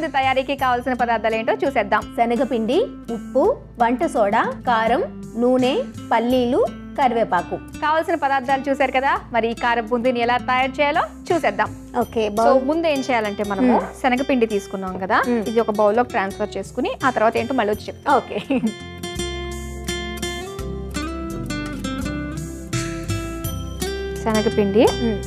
బూందీ తయారీకి కావాల్సిన పదార్థాలు ఏంటో చూసేద్దాం శనగపిండి ఉప్పు వంట సోడా కారం నూనె పల్లీలు కరివేపాకు కావాల్సిన పదార్థాలు చూసారు కదా మరి ఈ కారం బూందీని ఎలా తయారు చేయాలో చూసేద్దాం ఓకే సో ముందు ఏం చేయాలంటే మనము శనగపిండి తీసుకున్నాం కదా మ్మ్. ఇది ఒక బౌల్లోకి ట్రాన్స్ఫర్ చేసుకుని ఆ తర్వాత ఏంటో మళ్ళీ వచ్చి చెప్తాం ఓకే శనగపిండి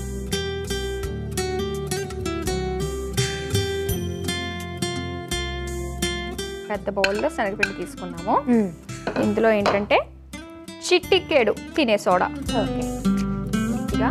పెద్ద బౌల్లో శనగపిండి తీసుకున్నాము ఇందులో ఏంటంటే చిట్టికేడు తినే సోడా ఓకే కొద్దిగా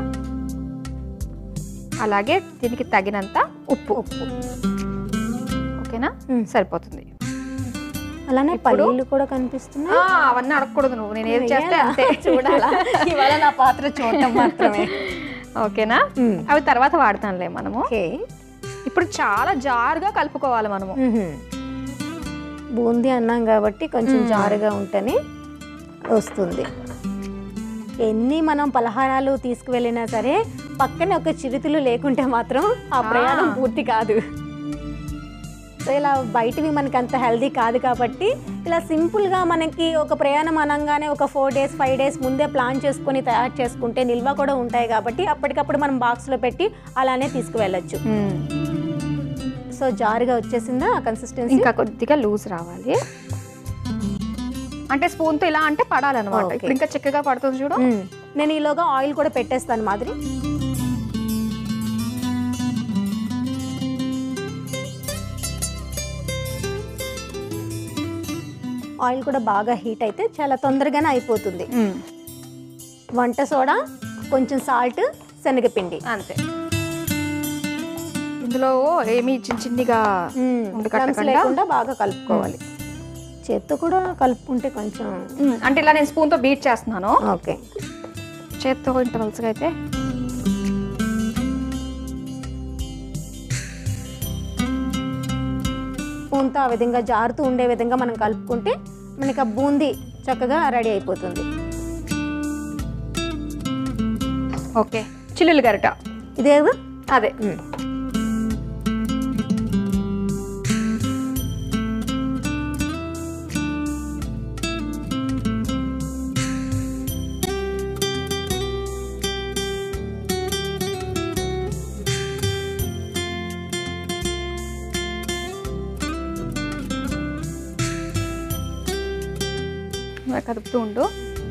అలాగే దీనికి తగినంత ఉప్పు ఉప్పు ఓకేనా మ్మ్. సరిపోతుంది అలానే ఇప్పుడు- పల్లీలు కూడా కనిపిస్తున్నాయి ఆ, అవన్నీ అడగకూడదు నువ్వు నేను ఏది చేస్తే వేయాలా? అంతే చూడాలా ఇవాళ నా పాత్ర చూడటం మాత్రమే ఓకేనా మ్మ్. అవి తర్వాత వాడతానులే మనము ఓకే ఇప్పుడు చాలా జారుగా కలుపుకోవాలి మనము మ్మ్. బూందీ అన్నాం కాబట్టి కొంచెం మ్మ్. జారుగా ఉంటేనే వస్తుంది ఎన్ని మనం పలహారాలు తీసుకువెళ్ళినా సరే పక్కనే ఒక చిరుతులు లేకుంటే మాత్రం ఆ ప్రయాణం ఆ. పూర్తి కాదు సో ఇలా బయటవి మనకి అంత హెల్దీ కాదు కాబట్టి ఇలా సింపుల్గా మనకి ఒక ప్రయాణం అనగానే ఒక ఫోర్ డేస్ ఫైవ్ డేస్ ముందే ప్లాన్ చేసుకొని తయారు చేసుకుంటే నిల్వ కూడా ఉంటాయి కాబట్టి అప్పటికప్పుడు మనం బాక్స్లో పెట్టి అలానే తీసుకువెళ్ళొచ్చు మ్మ్. సో జారుగా వచ్చేసిందా ఆ కన్సిస్టెన్సీ ఇంకా కొద్దిగా లూజ్ రావాలి అంటే స్పూన్ తో ఇలా అంటే పడాలన్నమాట ఓకే. ఇప్పుడు ఇంకా చక్కగా పడుతుంది చూడు మ్మ్. నేను ఈలోగా ఆయిల్ కూడా పెట్టేస్తాను మాదిరి ఆయిల్ కూడా బాగా హీట్ అయితే చాలా తొందరగానే అయిపోతుంది మ్మ్. వంట సోడా కొంచెం సాల్ట్ శనగపిండి అంతే ఇందులో ఏమి చిన్న చిన్నగా మ్మ్. ఉండి క్రమ్స్ కట్టకుండా? లేకుండా బాగా కలుపుకోవాలి చేత్తో కూడా కలుపుకుంటే కొంచెం మ్మ్. అంటే ఇలా నేను స్పూన్ తో బీట్ చేస్తున్నాను ఓకే చేత్తో ఇంటర్వల్స్గా అయితే స్పూన్తో ఆ విధంగా జారుతూ ఉండే విధంగా మనం కలుపుకుంటే మనకి ఆ బూందీ చక్కగా రెడీ అయిపోతుంది ఓకే చిల్లులు గరిట ఇదే కదా? అదే మ్మ్. మరి కదుపుతూ ఉండు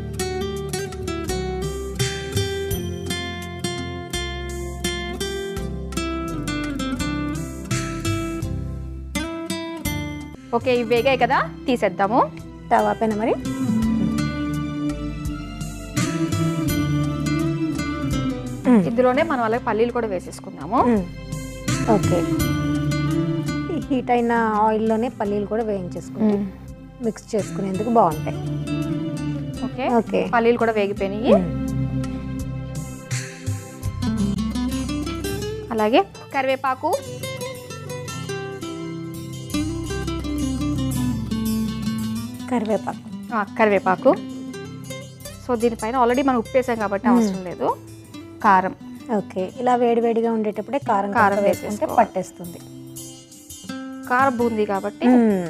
ఓకే ఇవి వేగాయి కదా తీసేద్దాము తవా పైన మరి మ్మ్. ఇందులోనే మనం అలాగే పల్లీలు కూడా వేసేసుకుందాము మ్మ్. ఓకే ఈ హీట్ అయిన ఆయిల్లోనే పల్లీలు కూడా వేయించేసుకుంటాం మిక్స్ చేసుకునేందుకు బాగుంటాయి ఓకే ఓకే పల్లీలు కూడా వేగిపోయినాయి మ్మ్. అలాగే కరివేపాకు కరివేపాకు ఆ, కరివేపాకు సో దీనిపైన ఆల్రెడీ మనం ఉప్పు వేసాం కాబట్టి అవసరం లేదు కారం ఓకే ఇలా వేడివేడిగా ఉండేటప్పుడే కారం కారం కారం వేసుకుంటే వేసేసుకోవాలి. పట్టేస్తుంది కారం బూందీ కాబట్టి మ్మ్.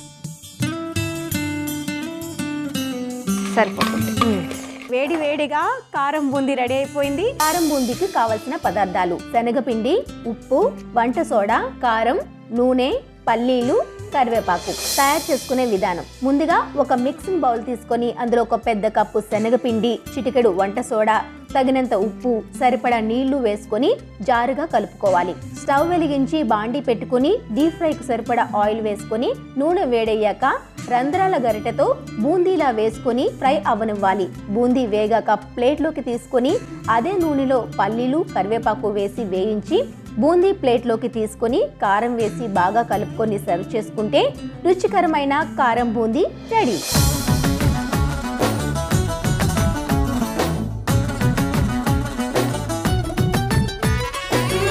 సరిపోతుంది వేడి వేడిగా కారం బూందీ రెడీ అయిపోయింది కారం బూందీకి కావలసిన పదార్థాలు శనగపిండి ఉప్పు వంట సోడా కారం నూనె పల్లీలు కరివేపాకు తయారు చేసుకునే విధానం ముందుగా ఒక మిక్సింగ్ బౌల్ తీసుకొని అందులో ఒక పెద్ద కప్పు శనగపిండి చిటికెడు వంట సోడా తగినంత ఉప్పు సరిపడా నీళ్లు వేసుకొని జారుగా కలుపుకోవాలి స్టవ్ వెలిగించి బాండి పెట్టుకుని డీప్ ఫ్రైకి సరిపడా ఆయిల్ వేసుకొని నూనె వేడయ్యాక రంధ్రాల గరిటెతో బూందీలా వేసుకొని ఫ్రై అవ్వనివ్వాలి బూందీ వేగాక ప్లేట్లోకి తీసుకొని అదే నూనెలో పల్లీలు కరివేపాకు వేసి వేయించి బూందీ ప్లేట్లోకి తీసుకొని కారం వేసి బాగా కలుపుకొని సర్వ్ చేసుకుంటే రుచికరమైన కారం బూందీ రెడీ